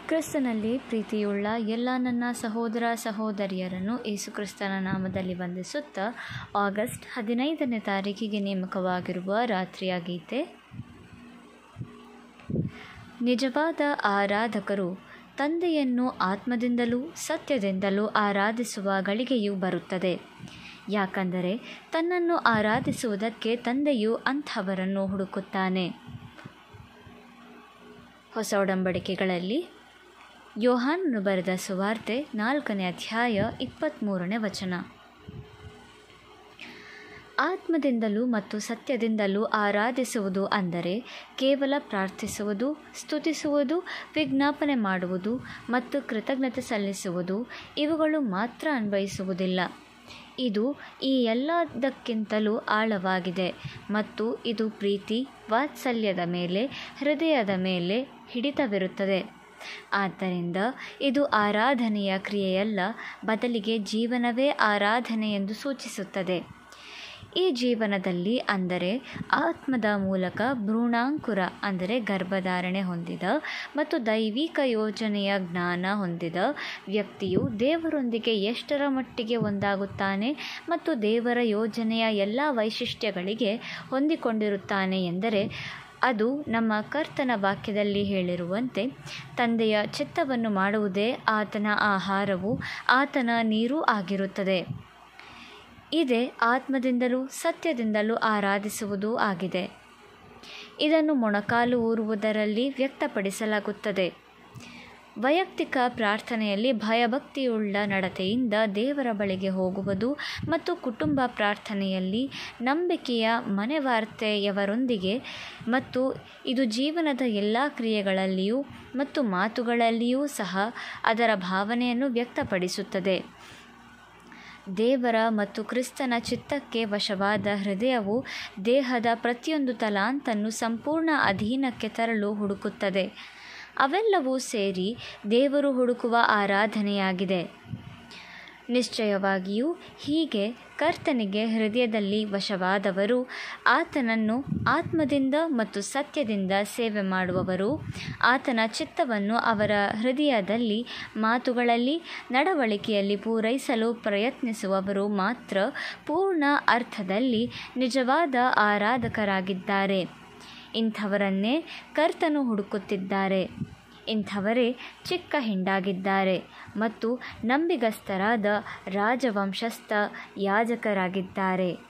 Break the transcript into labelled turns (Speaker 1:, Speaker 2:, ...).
Speaker 1: ಕ್ರಿಸ್ತನಲ್ಲಿ ಪ್ರೀತಿಯುಳ್ಳ ಎಲ್ಲ ನನ್ನ ಸಹೋದರ ಸಹೋದರಿಯರನ್ನು ಯೇಸುಕ್ರಿಸ್ತನ ನಾಮದಲ್ಲಿ ವಂದಿಸುತ್ತಾ ಆಗಸ್ಟ್ ಹದಿನೈದನೇ ತಾರೀಕಿಗೆ ನೇಮಕವಾಗಿರುವ ರಾತ್ರಿಯ ಗೀತೆ ನಿಜವಾದ ಆರಾಧಕರು ತಂದೆಯನ್ನು ಆತ್ಮದಿಂದಲೂ ಸತ್ಯದಿಂದಲೂ ಆರಾಧಿಸುವ ಗಳಿಗೆಯು ಬರುತ್ತದೆ ಯಾಕಂದರೆ ತನ್ನನ್ನು ಆರಾಧಿಸುವುದಕ್ಕೆ ತಂದೆಯು ಅಂಥವರನ್ನು ಹುಡುಕುತ್ತಾನೆ ಹೊಸ ಒಡಂಬಡಿಕೆಗಳಲ್ಲಿ ಯೋಹಾನನು ಬರೆದ ಸುವಾರ್ತೆ ನಾಲ್ಕನೇ ಅಧ್ಯಾಯ ಇಪ್ಪತ್ತ್ಮೂರನೇ ವಚನ ಆತ್ಮದಿಂದಲೂ ಮತ್ತು ಸತ್ಯದಿಂದಲೂ ಆರಾಧಿಸುವುದು ಅಂದರೆ ಕೇವಲ ಪ್ರಾರ್ಥಿಸುವುದು ಸ್ತುತಿಸುವುದು ವಿಜ್ಞಾಪನೆ ಮಾಡುವುದು ಮತ್ತು ಕೃತಜ್ಞತೆ ಸಲ್ಲಿಸುವುದು ಇವುಗಳು ಮಾತ್ರ ಅನ್ವಯಿಸುವುದಿಲ್ಲ ಇದು ಈ ಎಲ್ಲದಕ್ಕಿಂತಲೂ ಆಳವಾಗಿದೆ ಮತ್ತು ಇದು ಪ್ರೀತಿ ವಾತ್ಸಲ್ಯದ ಮೇಲೆ ಹೃದಯದ ಮೇಲೆ ಹಿಡಿತವಿರುತ್ತದೆ ಆದ್ದರಿಂದ ಇದು ಆರಾಧನೆಯ ಕ್ರಿಯೆಯಲ್ಲ ಬದಲಿಗೆ ಜೀವನವೇ ಆರಾಧನೆ ಎಂದು ಸೂಚಿಸುತ್ತದೆ ಈ ಜೀವನದಲ್ಲಿ ಅಂದರೆ ಆತ್ಮದ ಮೂಲಕ ಭ್ರೂಣಾಂಕುರ ಅಂದರೆ ಗರ್ಭಧಾರಣೆ ಹೊಂದಿದ ಮತ್ತು ದೈವಿಕ ಯೋಜನೆಯ ಜ್ಞಾನ ಹೊಂದಿದ ವ್ಯಕ್ತಿಯು ದೇವರೊಂದಿಗೆ ಎಷ್ಟರ ಮಟ್ಟಿಗೆ ಒಂದಾಗುತ್ತಾನೆ ಮತ್ತು ದೇವರ ಯೋಜನೆಯ ಎಲ್ಲ ವೈಶಿಷ್ಟ್ಯಗಳಿಗೆ ಹೊಂದಿಕೊಂಡಿರುತ್ತಾನೆ ಎಂದರೆ ಅದು ನಮ್ಮ ಕರ್ತನ ವಾಕ್ಯದಲ್ಲಿ ಹೇಳಿರುವಂತೆ ತಂದೆಯ ಚಿತ್ತವನ್ನು ಮಾಡುವುದೇ ಆತನ ಆಹಾರವು ಆತನ ನೀರೂ ಆಗಿರುತ್ತದೆ ಇದೇ ಆತ್ಮದಿಂದಲೂ ಸತ್ಯದಿಂದಲೂ ಆರಾಧಿಸುವುದೂ ಆಗಿದೆ ಇದನ್ನು ಮೊಣಕಾಲು ಊರುವುದರಲ್ಲಿ ವ್ಯಕ್ತಪಡಿಸಲಾಗುತ್ತದೆ ವೈಯಕ್ತಿಕ ಪ್ರಾರ್ಥನೆಯಲ್ಲಿ ಭಯಭಕ್ತಿಯುಳ್ಳ ನಡತೆಯಿಂದ ದೇವರ ಬಳಿಗೆ ಹೋಗುವುದು ಮತ್ತು ಕುಟುಂಬ ಪ್ರಾರ್ಥನೆಯಲ್ಲಿ ನಂಬಿಕೆಯ ಮನೆವಾರ್ತೆಯವರೊಂದಿಗೆ ಮತ್ತು ಇದು ಜೀವನದ ಎಲ್ಲ ಕ್ರಿಯೆಗಳಲ್ಲಿಯೂ ಮತ್ತು ಮಾತುಗಳಲ್ಲಿಯೂ ಸಹ ಅದರ ಭಾವನೆಯನ್ನು ವ್ಯಕ್ತಪಡಿಸುತ್ತದೆ ದೇವರ ಮತ್ತು ಕ್ರಿಸ್ತನ ಚಿತ್ತಕ್ಕೆ ವಶವಾದ ಹೃದಯವು ದೇಹದ ಪ್ರತಿಯೊಂದು ತಲಾಂತನ್ನು ಸಂಪೂರ್ಣ ಅಧೀನಕ್ಕೆ ತರಲು ಹುಡುಕುತ್ತದೆ ಅವೆಲ್ಲವೂ ಸೇರಿ ದೇವರು ಹುಡುಕುವ ಆರಾಧನೆಯಾಗಿದೆ ನಿಶ್ಚಯವಾಗಿಯೂ ಹೀಗೆ ಕರ್ತನಿಗೆ ಹೃದಯದಲ್ಲಿ ವಶವಾದವರು ಆತನನ್ನು ಆತ್ಮದಿಂದ ಮತ್ತು ಸತ್ಯದಿಂದ ಸೇವೆ ಮಾಡುವವರು ಆತನ ಚಿತ್ತವನ್ನು ಅವರ ಹೃದಯದಲ್ಲಿ ಮಾತುಗಳಲ್ಲಿ ನಡವಳಿಕೆಯಲ್ಲಿ ಪೂರೈಸಲು ಪ್ರಯತ್ನಿಸುವವರು ಮಾತ್ರ ಪೂರ್ಣ ಅರ್ಥದಲ್ಲಿ ನಿಜವಾದ ಆರಾಧಕರಾಗಿದ್ದಾರೆ ಇಂಥವರನ್ನೇ ಕರ್ತನು ಹುಡುಕುತ್ತಿದ್ದಾರೆ ಇಂಥವರೇ ಚಿಕ್ಕ ಹಿಂಡಾಗಿದ್ದಾರೆ ಮತ್ತು ನಂಬಿಗಸ್ತರಾದ ರಾಜವಂಶಸ್ಥ ಯಾಜಕರಾಗಿದ್ದಾರೆ